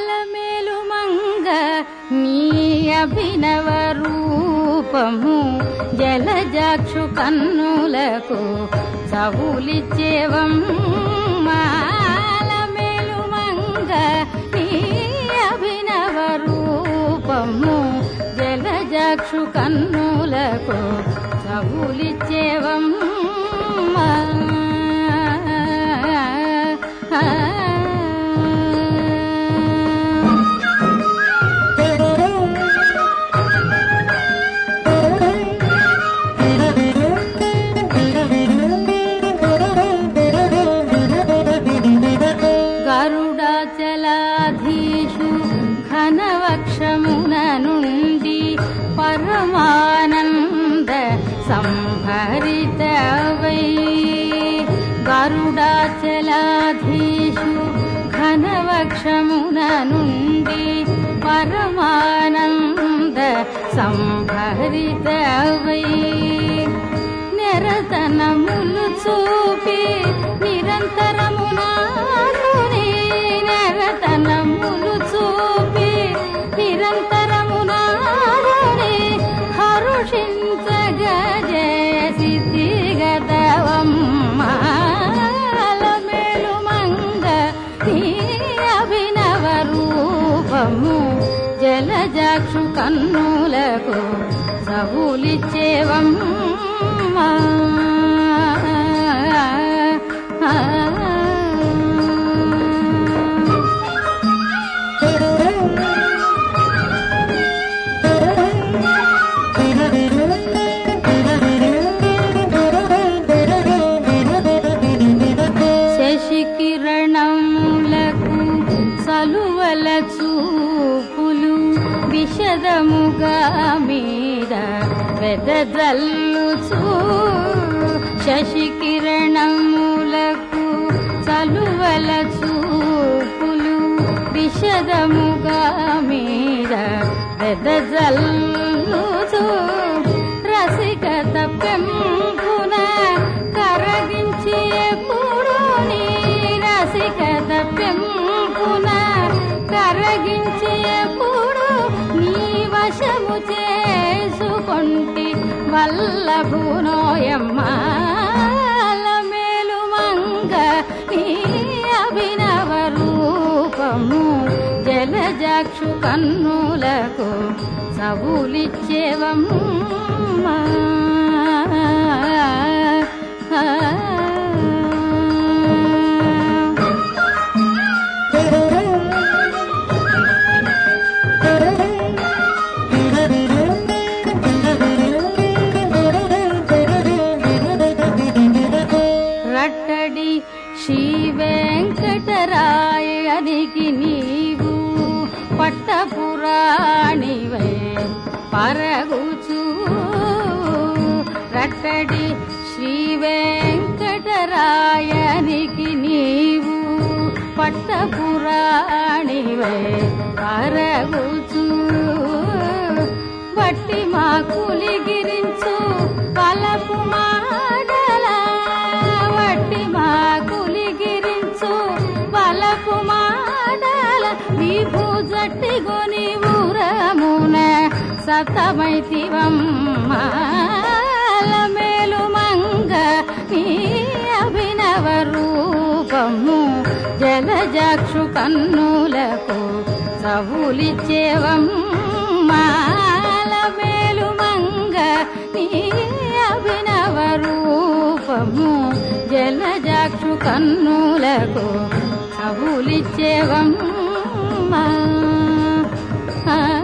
అలమేలు మంగ నీ అభినవ రూపము జలజాక్షు కన్నులకు చవులిచ్చేవమ్మేలు మంగ నీ అభినవ రూపము జలజాక్షు కన్నులకు చవులిచ్చేవమ్మా గరుడాచలాధీషు ఘనవక్షమున నుండి పరమానంద సంభరితవై గరుడాచలాధీషు ఘనవక్షమున నుండి పరమానంద సంభరితవై నిరతనములు చూపి నిరంతరమునారుని నిరతనములు చూపి నిరంతరమునారుని హరుషించగజేసి తిగదవమ్మేలు మంగ నీ అభినవ రూపము జలజాక్షు కన్నులకు సవులిచ్చేవమ్మా శశి కిరణములకు సలువల చూపులు విషదముగా మీద వెదజల్లుచూ శశి కిరణములకు సలువల చూపులు విషదముగా మీద వెదజల్లుచూ రసికత పెంపున కరగించి ఎప్పుడు నీ రసికత పెంపున కరగించి ఎప్పుడు నీ వశము చేసుకొంటి వల్లభునోయమ్మాల మంగ నీ అభినవ రూపము జలజాక్షు కన్నులకు సవులిచ్చేవమ్మా రట్టడి శ్రీ వెంకటరాయనికి నీవు పట్టపురాణివే పరగుచూ రట్టడి శ్రీ వెంకటరాయనికి నీవు పట్టపురాణివే పరగుచూ బట్టి మా కులిగిరించు పలపు మాడల వట్టి మా కులిగిరించు పలపు మాడల విభూ జట్టి గొని ఊరమున సతమైతివమ్మాల మేలు మంగ నీ అభినవ రూపము జలజాక్షు కన్నులకు సవులిచ్చేవమ్మాల మేలు మంగ నీ అభినవ రూపము జలజాక్షు కన్నులకు సవులిచ్చేవమ్మా ఆ